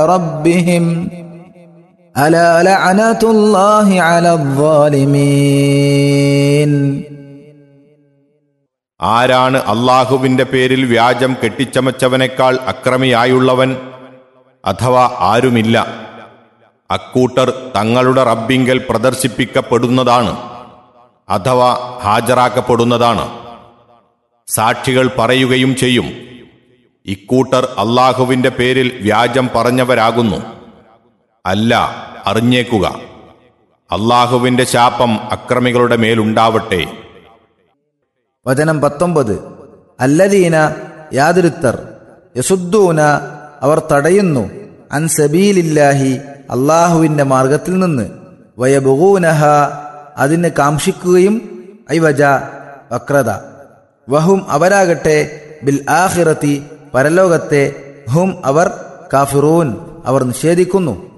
ربهم ألا لعنة الله على الظالمين ആരാണ് അള്ളാഹുവിന്റെ പേരിൽ വ്യാജം കെട്ടിച്ചമച്ചവനേക്കാൾ അക്രമിയായുള്ളവൻ അഥവാ ആരുമില്ല അക്കൂട്ടർ തങ്ങളുടെ റബ്ബിങ്കൽ പ്രദർശിപ്പിക്കപ്പെടുന്നതാണ് അഥവാ ഹാജരാക്കപ്പെടുന്നതാണ് സാക്ഷികൾ പറയുകയും ചെയ്യും ഇക്കൂട്ടർ അള്ളാഹുവിന്റെ പേരിൽ വ്യാജം പറഞ്ഞവരാകുന്നു അല്ല അറിഞ്ഞേക്കുക അള്ളാഹുവിന്റെ ശാപം അക്രമികളുടെ മേലുണ്ടാവട്ടെ വചനം പത്തൊമ്പത് അല്ലദീന യാതൊരുത്തർ യസുദ്ദൂന അവർ തടയുന്നു അൻ സബീലില്ലാഹി അള്ളാഹുവിന്റെ മാർഗത്തിൽ നിന്ന് വയബുഗൂനഹ അതിന് കാംക്ഷിക്കുകയും ഐവജ വക്രത വഹും അവരാകട്ടെ ബിൽ ആഖിറത്തി പരലോകത്തെ ഹും അവർ കാഫിറൂൻ അവർ നിഷേധിക്കുന്നു